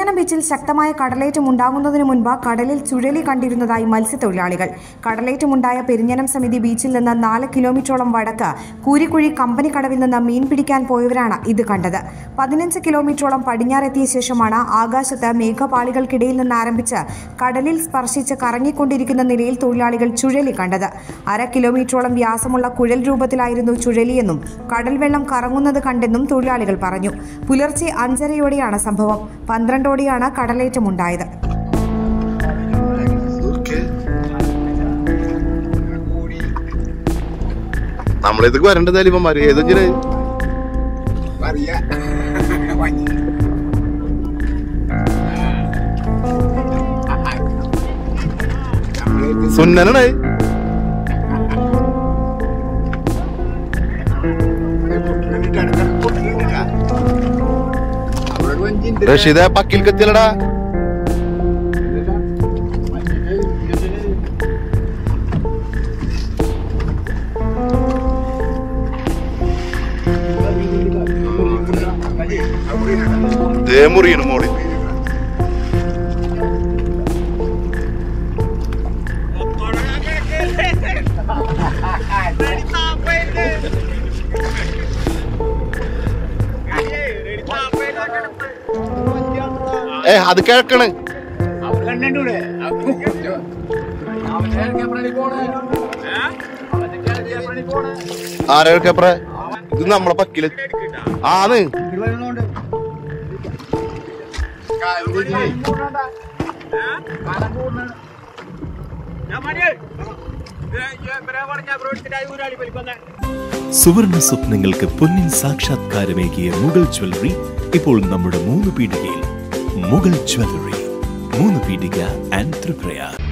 പെരിഞ്ഞനം ബീച്ചിൽ ശക്തമായ കടലേറ്റം ഉണ്ടാകുന്നതിന് മുൻപ് കടലിൽ ചുഴലി കണ്ടിരുന്നതായി മത്സ്യത്തൊഴിലാളികൾ കടലേറ്റമുണ്ടായ പെരിഞ്ഞനം സമിതി ബീച്ചിൽ നിന്ന് നാല് കിലോമീറ്ററോളം വടക്ക് കൂരിക്കുഴി കമ്പനി കടവിൽ നിന്ന് മീൻ പിടിക്കാൻ പോയവരാണ് ഇത് കണ്ടത് പതിനഞ്ച് കിലോമീറ്ററോളം പടിഞ്ഞാറെത്തിയ ശേഷമാണ് ആകാശത്ത് മേഘപാളികൾക്കിടയിൽ നിന്ന് ആരംഭിച്ച് കടലിൽ സ്പർശിച്ച് കറങ്ങിക്കൊണ്ടിരിക്കുന്ന നിലയിൽ തൊഴിലാളികൾ ചുഴലി കണ്ടത് അര കിലോമീറ്ററോളം വ്യാസമുള്ള കുഴൽ രൂപത്തിലായിരുന്നു ചുഴലിയെന്നും കടൽ വെള്ളം കറങ്ങുന്നത് കണ്ടെന്നും തൊഴിലാളികൾ പറഞ്ഞു പുലർച്ചെ അഞ്ചരയോടെയാണ് സംഭവം പന്ത്രണ്ടോടെയാണ് കടലേറ്റമുണ്ടായത് നമ്മളിതൊക്കെ വരേണ്ടത് ഇവന്മാര് ഏതൊക്കെ Varia. സുന്നനാണ് റഷീദ പക്കിൽ കത്തിയല്ലടാ ദേ മുറിയാണ് മോളി ഏ അത് കിഴക്കണ് ആരാ കിഴക്കപ്ര ഇത് നമ്മളെ പക്കില് ആന്ന് സുവർണ സ്വപ്നങ്ങൾക്ക് പൊന്നിൻ സാക്ഷാത്കാരമേകിയ മുഗൾ ജ്വല്ലറി ഇപ്പോൾ നമ്മുടെ മൂന്ന് പീടികയിൽ മുഗൾ ജ്വല്ലറി മൂന്ന് പീടിക ആൻഡ് ത്രിപുര